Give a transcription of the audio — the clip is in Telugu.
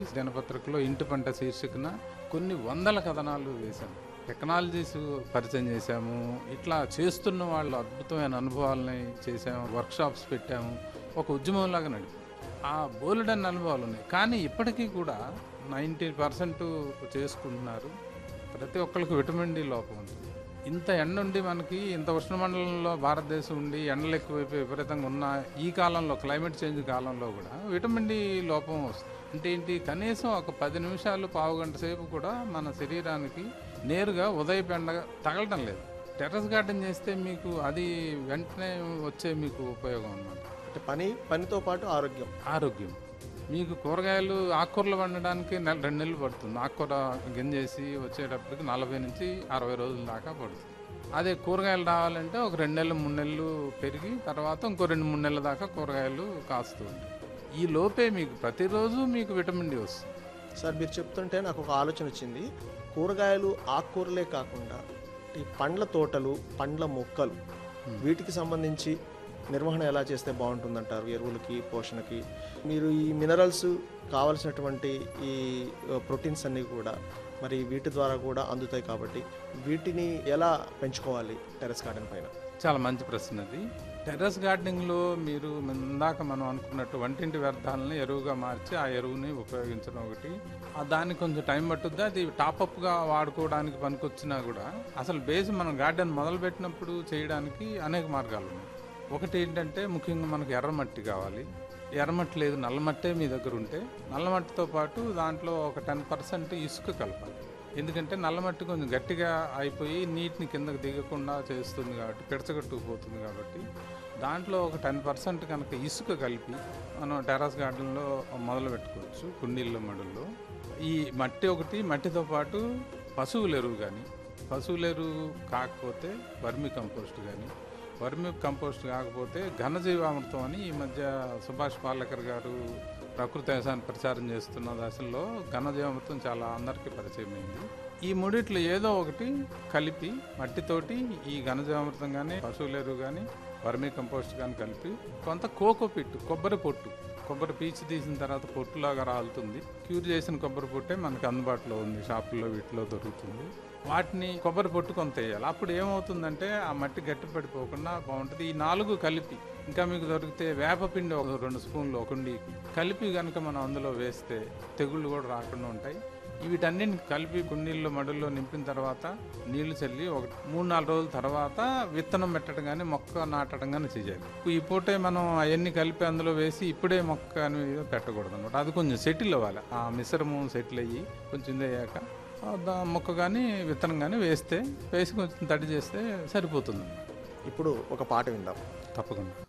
దినపత్రికలో ఇంటి పంట శీర్షికన కొన్ని వందల కథనాలు వేశాము టెక్నాలజీస్ పరిచయం చేశాము ఇట్లా చేస్తున్న వాళ్ళు అద్భుతమైన అనుభవాలని చేసాము వర్క్షాప్స్ పెట్టాము ఒక ఉద్యమంలాగా నడిపాము ఆ బోలెడన్ని అనుభవాలు ఉన్నాయి కానీ ఇప్పటికీ కూడా నైంటీ పర్సెంట్ చేసుకుంటున్నారు ప్రతి ఒక్కరికి విటమిన్ డి లోపం ఉంది ఇంత ఎండ ఉండి మనకి ఇంత ఉష్ణమండలంలో భారతదేశం ఉండి ఎండలు ఎక్కువైపోయి విపరీతంగా ఉన్న ఈ కాలంలో క్లైమేట్ చేంజ్ కాలంలో కూడా విటమిన్ డి లోపం వస్తుంది అంటే ఏంటి కనీసం ఒక పది నిమిషాలు పావు గంట సేపు కూడా మన శరీరానికి నేరుగా ఉదయం ఎండ తగలటం లేదు టెర్రస్ గార్డెన్ చేస్తే మీకు అది వెంటనే వచ్చే మీకు ఉపయోగం అన్నమాట అంటే పని పనితో పాటు ఆరోగ్యం ఆరోగ్యం మీకు కూరగాయలు ఆకుకూరలు వండడానికి నెల రెండు నెలలు పడుతుంది ఆకుకూర గింజేసి వచ్చేటప్పటికి నలభై నుంచి అరవై రోజుల దాకా పడుతుంది అదే కూరగాయలు రావాలంటే ఒక రెండు నెలలు మూడు నెలలు పెరిగి తర్వాత ఇంకో రెండు మూడు నెలల దాకా కూరగాయలు కాస్తూ ఉంటాయి ఈ లోపే మీకు ప్రతిరోజు మీకు విటమిన్ డి వస్తుంది సార్ మీరు చెప్తుంటే నాకు ఒక ఆలోచన వచ్చింది కూరగాయలు ఆకుకూరలే కాకుండా ఈ పండ్ల తోటలు పండ్ల మొక్కలు వీటికి సంబంధించి నిర్వహణ ఎలా చేస్తే బాగుంటుందంటారు ఎరువులకి పోషణకి మీరు ఈ మినరల్స్ కావలసినటువంటి ఈ ప్రోటీన్స్ అన్నీ కూడా మరి వీటి ద్వారా కూడా అందుతాయి కాబట్టి వీటిని ఎలా పెంచుకోవాలి టెరెస్ గార్డెన్ పైన చాలా మంచి ప్రశ్న అది టెర్రస్ గార్డెనింగ్లో మీరు ఇందాక మనం అనుకున్నట్టు వంటింటి వ్యర్థాలని ఎరువుగా మార్చి ఆ ఎరువుని ఉపయోగించడం ఒకటి ఆ దానికి కొంచెం టైం పట్టుద్ది అది టాపప్గా వాడుకోవడానికి పనికొచ్చినా కూడా అసలు బేస్ మనం గార్డెన్ మొదలుపెట్టినప్పుడు చేయడానికి అనేక మార్గాలు ఉన్నాయి ఒకటి ఏంటంటే ముఖ్యంగా మనకు ఎర్రమట్టి కావాలి ఎర్రమట్టి లేదు నల్లమట్టే మీ దగ్గర ఉంటే నల్లమట్టితో పాటు దాంట్లో ఒక టెన్ పర్సెంట్ ఇసుక కలపాలి ఎందుకంటే నల్లమట్టి కొంచెం గట్టిగా అయిపోయి నీటిని కిందకు దిగకుండా చేస్తుంది కాబట్టి పిడచగట్టుకుపోతుంది కాబట్టి దాంట్లో ఒక టెన్ పర్సెంట్ కనుక ఇసుక కలిపి మనం టెర్రస్ గార్డెన్లో మొదలు పెట్టుకోవచ్చు కుండీల్లో మడుల్లో ఈ మట్టి ఒకటి మట్టితో పాటు పశువుల ఎరువు కానీ పశువుల ఎరువు కాకపోతే వర్మి కంపోస్ట్ కానీ వర్మి కంపోస్ట్ కాకపోతే ఘనజీవామృతం అని ఈ మధ్య సుభాష్ పాలేకర్ గారు ప్రకృతి వ్యవసాయాన్ని ప్రచారం చేస్తున్న దశలో ఘనజీవామృతం చాలా అందరికీ పరిచయం అయింది ఈ మూడిట్లో ఏదో ఒకటి కలిపి మట్టితోటి ఈ ఘనజీవామృతం కానీ పశువుల ఎరువు కానీ వర్మి కంపోస్ట్ కానీ కలిపి కొంత కోకో పిట్టు కొబ్బరి పొట్టు కొబ్బరి పీచు తీసిన తర్వాత పొట్టులాగా రాలుతుంది క్యూర్ చేసిన కొబ్బరి పొట్టే మనకు అందుబాటులో ఉంది షాపుల్లో వీటిలో దొరుకుతుంది వాటిని కొబ్బరి పొట్టు కొంత వేయాలి అప్పుడు ఏమవుతుందంటే ఆ మట్టి గట్టి పడిపోకుండా బాగుంటుంది ఈ నాలుగు కలిపి ఇంకా మీకు దొరికితే వేపపిండి ఒక రెండు స్పూన్లు ఒక కుండీకి కలిపి కనుక మనం అందులో వేస్తే తెగుళ్ళు కూడా రాకుండా ఉంటాయి వీటన్నిటిని కలిపి కుండీల్లో మడుల్లో నింపిన తర్వాత నీళ్లు చల్లి ఒక మూడు నాలుగు రోజుల తర్వాత విత్తనం పెట్టడం కానీ మొక్క నాటడం కానీ చేయాలి ఈ పూటే మనం అవన్నీ కలిపి అందులో వేసి ఇప్పుడే మొక్క అని పెట్టకూడదు అనమాట అది కొంచెం సెటిల్ అవ్వాలి ఆ మిశ్రమం సెటిల్ అయ్యి కొంచెం ఇది అయ్యాక ఆ దా మొక్క కానీ విత్తనం కానీ వేస్తే వేసి కొంచెం తడి చేస్తే సరిపోతుంది ఇప్పుడు ఒక పాట విందాం తప్పకుండా